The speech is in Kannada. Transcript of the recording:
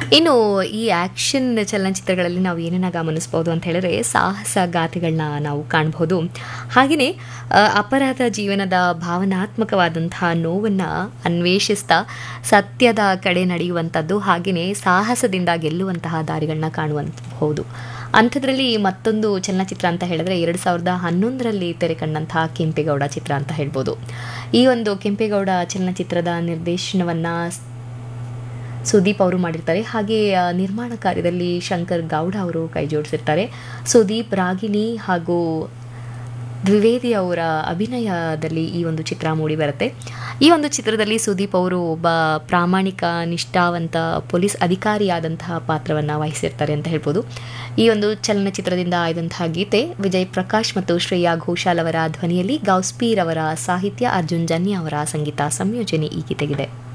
ಇನ್ನು ಈ ಆ್ಯಕ್ಷನ್ ಚಲನಚಿತ್ರಗಳಲ್ಲಿ ನಾವು ಏನನ್ನ ಗಮನಿಸ್ಬೋದು ಅಂತ ಹೇಳಿದ್ರೆ ಸಾಹಸ ಗಾಥೆಗಳನ್ನ ನಾವು ಕಾಣಬಹುದು ಹಾಗೆಯೇ ಆ, ಅಪರಾಧ ಜೀವನದ ಭಾವನಾತ್ಮಕವಾದಂತಹ ನೋವನ್ನು ಅನ್ವೇಷಿಸ್ತಾ ಸತ್ಯದ ಕಡೆ ನಡೆಯುವಂಥದ್ದು ಹಾಗೆಯೇ ಸಾಹಸದಿಂದ ಗೆಲ್ಲುವಂತಹ ದಾರಿಗಳನ್ನ ಕಾಣುವಂತಬಹುದು ಅಂಥದ್ರಲ್ಲಿ ಮತ್ತೊಂದು ಚಲನಚಿತ್ರ ಅಂತ ಹೇಳಿದ್ರೆ ಎರಡು ಸಾವಿರದ ಹನ್ನೊಂದರಲ್ಲಿ ತೆರೆ ಕಂಡಂತಹ ಕೆಂಪೇಗೌಡ ಚಿತ್ರ ಅಂತ ಹೇಳ್ಬೋದು ಈ ಒಂದು ಕೆಂಪೇಗೌಡ ಚಲನಚಿತ್ರದ ನಿರ್ದೇಶನವನ್ನು ಸುದೀಪ್ ಅವರು ಮಾಡಿರ್ತಾರೆ ಹಾಗೆ ಆ, ನಿರ್ಮಾಣ ಕಾರ್ಯದಲ್ಲಿ ಶಂಕರ್ ಗೌಡ ಅವರು ಕೈ ಜೋಡಿಸಿರ್ತಾರೆ ಸುದೀಪ್ ರಾಗಿಣಿ ಹಾಗೂ ದ್ವಿವೇದಿ ಅವರ ಅಭಿನಯದಲ್ಲಿ ಈ ಒಂದು ಚಿತ್ರ ಮೂಡಿ ಬರುತ್ತೆ ಈ ಒಂದು ಚಿತ್ರದಲ್ಲಿ ಸುದೀಪ್ ಅವರು ಒಬ್ಬ ಪ್ರಾಮಾಣಿಕ ನಿಷ್ಠಾವಂತ ಪೊಲೀಸ್ ಅಧಿಕಾರಿಯಾದಂತಹ ಪಾತ್ರವನ್ನು ವಹಿಸಿರ್ತಾರೆ ಅಂತ ಹೇಳ್ಬೋದು ಈ ಒಂದು ಚಲನಚಿತ್ರದಿಂದ ಆಯ್ದಂತಹ ಗೀತೆ ವಿಜಯ್ ಪ್ರಕಾಶ್ ಮತ್ತು ಶ್ರೇಯಾ ಘೋಷಾಲ್ ಅವರ ಧ್ವನಿಯಲ್ಲಿ ಗೌಸ್ಪೀರ್ ಅವರ ಸಾಹಿತ್ಯ ಅರ್ಜುನ್ ಜನ್ಯ ಅವರ ಸಂಗೀತ ಸಂಯೋಜನೆ ಈ ಗೀತೆಗಿದೆ